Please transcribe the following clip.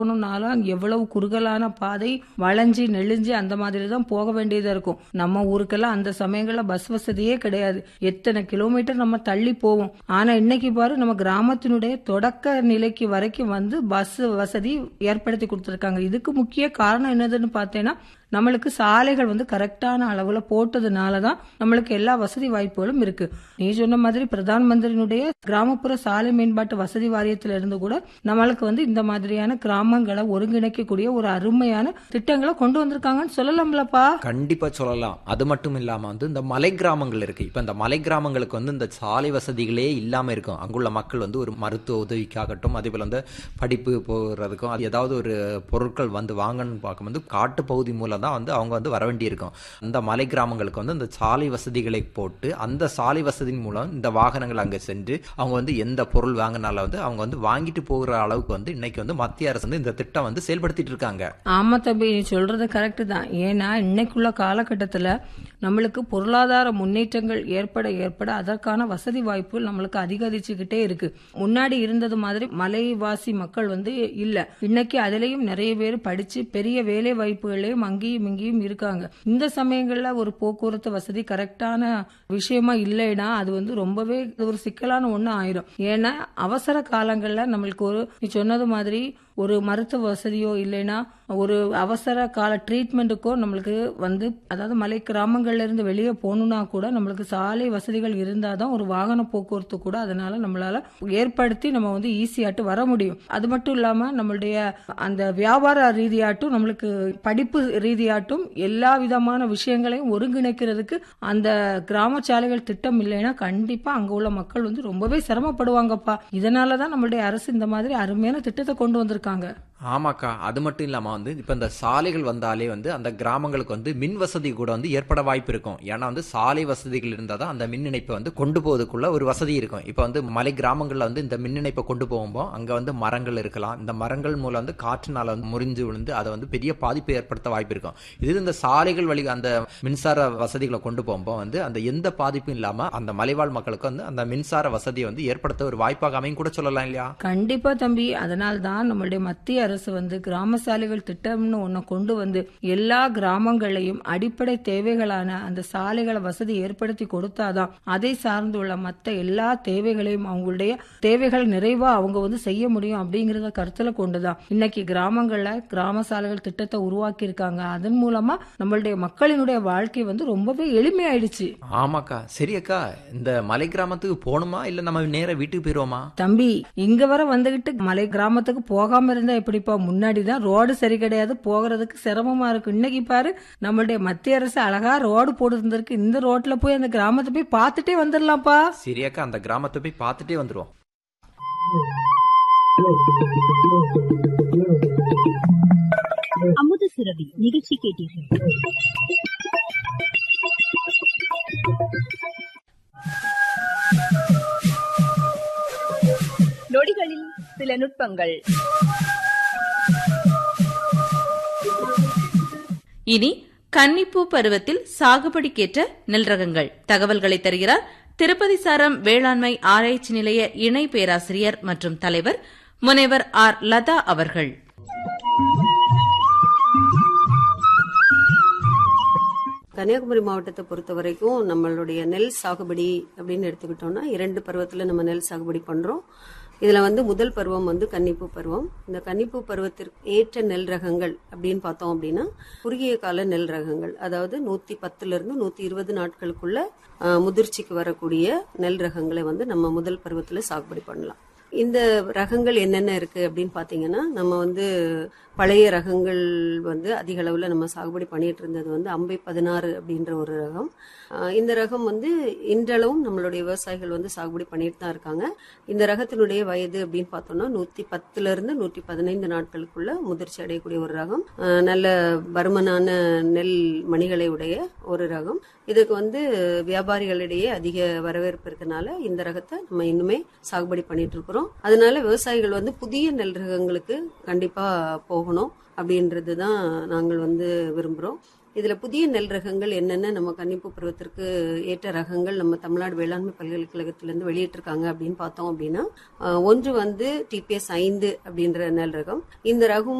போகணும்னாலும் எவ்வளவு குறுகலான பாதை வளைஞ்சு நெளிஞ்சு அந்த மாதிரி தான் போக வேண்டியதா இருக்கும் நம்ம ஊருக்கெல்லாம் அந்த சமயங்கள்ல பஸ் வசதியே கிடையாது எத்தனை கிலோமீட்டர் நம்ம தள்ளி போவோம் ஆனா இன்னைக்கு பாரு நம்ம கிராமத்தினுடைய தொடக்க நிலைக்கு வரைக்கும் வந்து பஸ் வசதி ஏற்படுத்தி கொடுத்துருக்காங்க இதுக்கு முக்கிய காரணம் என்னதுன்னு பார்த்தேன்னா நம்மளுக்கு சாலைகள் வந்து கரெக்டான அளவுல போட்டதுனால தான் நம்மளுக்கு எல்லா வசதி வாய்ப்புகளும் இருக்கு நீ சொன்ன மாதிரி பிரதான் மந்திரியினுடைய கிராமப்புற சாலை மேம்பாட்டு வசதி வாரியத்துல இருந்து கூட நம்மளுக்கு வந்து இந்த மாதிரியான கிராமங்களை ஒருங்கிணைக்கக்கூடிய ஒரு அருமையான திட்டங்களை கொண்டு வந்திருக்காங்கன்னு சொல்லலாம்லப்பா கண்டிப்பா சொல்லலாம் அது மட்டும் இல்லாம வந்து இந்த மலை கிராமங்கள் இருக்கு இப்ப இந்த மலை கிராமங்களுக்கு வந்து இந்த சாலை வசதிகளே இல்லாம இருக்கும் அங்குள்ள மக்கள் வந்து ஒரு மருத்துவ உதவிக்காகட்டும் அதே போல வந்து படிப்பு போகிறதுக்கும் அது ஏதாவது ஒரு பொருட்கள் வந்து வாங்கணும்னு பார்க்கும்போது காட்டு பகுதி மூலம் தான் வந்து அவங்க வந்து வர வேண்டியிருக்கும் அந்த மலை கிராமங்களுக்கு வந்து இந்த சாலை வசதிகளை போட்டு அந்த சாலை வசதியின் மூலம் இந்த வாகனங்கள் அங்க சென்று அவங்க வந்து எந்த பொருள் வாங்கினாலும் வந்து அவங்க வந்து வாங்கிட்டு போகிற அளவுக்கு வந்து இன்னைக்கு வந்து மத்திய அரசு வந்து இந்த திட்டம் வந்து செயல்படுத்திட்டு இருக்காங்க ஆமா தம்பி நீ சொல்றது கரெக்ட் தான் ஏன்னா இன்னைக்குள்ள காலகட்டத்துல நம்மளுக்கு பொருளாதார முன்னேற்றங்கள் ஏற்பட ஏற்பட அதற்கான வசதி வாய்ப்புகள் நம்மளுக்கு அதிகரிச்சுக்கிட்டே இருக்கு முன்னாடி இருந்தது மாதிரி மலைவாசி மக்கள் வந்து இல்ல இன்னைக்கு அதுலயும் நிறைய பேர் படிச்சு பெரிய வேலை வாய்ப்புகளையும் அங்கேயும் இங்கேயும் இருக்காங்க இந்த சமயங்கள்ல ஒரு போக்குவரத்து வசதி கரெக்டான விஷயமா இல்லைன்னா அது வந்து ரொம்பவே ஒரு சிக்கலான ஒண்ணு ஆயிரும் ஏன்னா அவசர காலங்கள்ல நம்மளுக்கு ஒரு நீ சொன்னது மாதிரி ஒரு மருத்துவ வசதியோ இல்லைன்னா ஒரு அவசர கால ட்ரீட்மெண்ட்டுக்கோ நம்மளுக்கு வந்து அதாவது மலை கிராமங்கள்ல இருந்து வெளியே போகணும்னா கூட நம்மளுக்கு சாலை வசதிகள் இருந்தாதான் ஒரு வாகன போக்குவரத்து கூட அதனால நம்மளால ஏற்படுத்தி நம்ம வந்து ஈஸியாட்டு வர முடியும் அது மட்டும் இல்லாம நம்மளுடைய அந்த வியாபார ரீதியாட்டும் நம்மளுக்கு படிப்பு ரீதியாட்டும் எல்லா விதமான விஷயங்களையும் ஒருங்கிணைக்கிறதுக்கு அந்த கிராம சாலைகள் திட்டம் இல்லைன்னா கண்டிப்பா அங்க உள்ள மக்கள் வந்து ரொம்பவே சிரமப்படுவாங்கப்பா இதனாலதான் நம்மளுடைய அரசு இந்த மாதிரி அருமையான திட்டத்தை கொண்டு வந்திருக்காங்க ஆமாக்கா அது மட்டும் இல்லாம வந்து இப்ப இந்த சாலைகள் வந்தாலே வந்து அந்த கிராமங்களுக்கு வந்து மின் வசதி கூட வந்து ஏற்பட வாய்ப்பு இருக்கும் ஏன்னா வந்து சாலை வசதிகள் இருந்தால் தான் அந்த மின் இணைப்பை வந்து கொண்டு போவதுக்குள்ள ஒரு வசதி இருக்கும் இப்போ வந்து மலை கிராமங்கள்ல வந்து இந்த மின் இணைப்பை கொண்டு போகும்போது அங்க வந்து மரங்கள் இருக்கலாம் இந்த மரங்கள் மூலம் வந்து காற்றுனால வந்து முறிஞ்சு விழுந்து அதை வந்து பெரிய பாதிப்பை ஏற்படுத்த வாய்ப்பு இருக்கும் இது இந்த சாலைகள் வழி அந்த மின்சார வசதிகளை கொண்டு போகும்போது வந்து அந்த எந்த பாதிப்பும் இல்லாம அந்த மலைவாழ் மக்களுக்கு வந்து அந்த மின்சார வசதியை வந்து ஏற்படுத்த ஒரு வாய்ப்பாக அமையும் கூட சொல்லலாம் இல்லையா கண்டிப்பா தம்பி அதனால் தான் நம்மளுடைய மத்திய அரசு வந்து கிராம சாலைகள் திட்டம்னு ஒண்ணு கொண்டு வந்து எல்லா கிராமங்களையும் அடிப்படை தேவைகளான அந்த சாலைகளை வசதி ஏற்படுத்தி கொடுத்தாதான் அதை சார்ந்துள்ள மத்த எல்லா தேவைகளையும் அவங்களுடைய தேவைகள் நிறைவா அவங்க வந்து செய்ய முடியும் அப்படிங்கறத கருத்துல கொண்டுதான் இன்னைக்கு கிராமங்கள்ல கிராம சாலைகள் திட்டத்தை உருவாக்கி இருக்காங்க அதன் மூலமா நம்மளுடைய மக்களினுடைய வாழ்க்கை வந்து ரொம்பவே எளிமையாயிடுச்சு ஆமாக்கா சரி அக்கா இந்த மலை கிராமத்துக்கு போகணுமா இல்ல நம்ம நேரா வீட்டுக்கு போயிருவோமா தம்பி இங்க வர வந்துகிட்டு மலை கிராமத்துக்கு போகாம இருந்தா எப்படிப்பா முன்னாடி தான் ரோடு சரி கிடையாது போகிறதுக்கு சிரமமா இருக்கு இன்னைக்கு பாரு நம்மளுடைய மத்திய அரசு அழகா ரோடு போட்டு இருந்திருக்கு இந்த ரோட்ல போய் அந்த கிராமத்தை போய் பார்த்துட்டே வந்துடலாம்ப்பா சரி அக்கா அந்த கிராமத்தை போய் பார்த்துட்டே வந்துருவோம் அமுத சுரபி நிகழ்ச்சி கேட்டீர்கள் நொடிகளில் சில நுட்பங்கள் இனி கன்னிப்பூ பருவத்தில் சாகுபடிக்கேற்ற நெல் ரகங்கள் தகவல்களை தருகிறார் திருப்பதி சாரம் வேளாண்மை ஆராய்ச்சி நிலைய இணை பேராசிரியர் மற்றும் தலைவர் முனைவர் ஆர் லதா அவர்கள் கன்னியாகுமரி மாவட்டத்தை பொறுத்த வரைக்கும் நம்மளுடைய நெல் சாகுபடி அப்படின்னு எடுத்துக்கிட்டோம்னா இரண்டு பருவத்தில் நம்ம நெல் சாகுபடி பண்ணுறோம் இதில் வந்து முதல் பருவம் வந்து கன்னிப்பூ பருவம் இந்த கன்னிப்பூ பருவத்திற்கு ஏற்ற நெல் ரகங்கள் அப்படின்னு பார்த்தோம் அப்படின்னா குறுகிய கால நெல் ரகங்கள் அதாவது நூற்றி பத்துலேருந்து நூற்றி இருபது நாட்களுக்குள்ள ஆஹ், முதிர்ச்சிக்கு வரக்கூடிய நெல் ரகங்களை வந்து நம்ம முதல் பருவத்தில் சாகுபடி பண்ணலாம் இந்த ரகங்கள் என்னென்ன இருக்கு அப்படின்னு பார்த்தீங்கன்னா நம்ம வந்து பழைய ரகங்கள் வந்து அதிக அளவில் நம்ம சாகுபடி பண்ணிட்டு இருந்தது வந்து அம்பை பதினாறு அப்படின்ற ஒரு ரகம் ஆஹ் இந்த ரகம் வந்து இன்றளவும் நம்மளுடைய விவசாயிகள் வந்து சாகுபடி பண்ணிட்டு தான் இருக்காங்க இந்த ரகத்தினுடைய வயது அப்படின்னு பார்த்தோம்னா நூற்றி பத்துல இருந்து நூற்றி பதினைந்து நாட்களுக்குள்ள முதிர்ச்சி அடையக்கூடிய ஒரு ரகம் ஆஹ் நல்ல பருமனான நெல் மணிகளை உடைய ஒரு ரகம் இதுக்கு வந்து வியாபாரிகளிடையே அதிக வரவேற்பு இருக்கனால இந்த ரகத்தை நம்ம இன்னுமே சாகுபடி பண்ணிட்டு இருக்கிறோம் அதனால விவசாயிகள் வந்து புதிய நெல் ரகங்களுக்கு கண்டிப்பா போகணும் அப்படின்றது தான் நாங்கள் வந்து விரும்புகிறோம் இதுல புதிய நெல் ரகங்கள் என்னென்ன நம்ம கன்னிப்பூ பருவத்திற்கு ஏற்ற ரகங்கள் நம்ம தமிழ்நாடு வேளாண்மை பல்கலைக்கழகத்திலிருந்து வெளியிட்டிருக்காங்க அப்படின்னு பார்த்தோம் அப்படின்னா அஹ், ஒன்று வந்து டிபிஎஸ் ஐந்து அப்படின்ற நெல் ரகம் இந்த ரகம்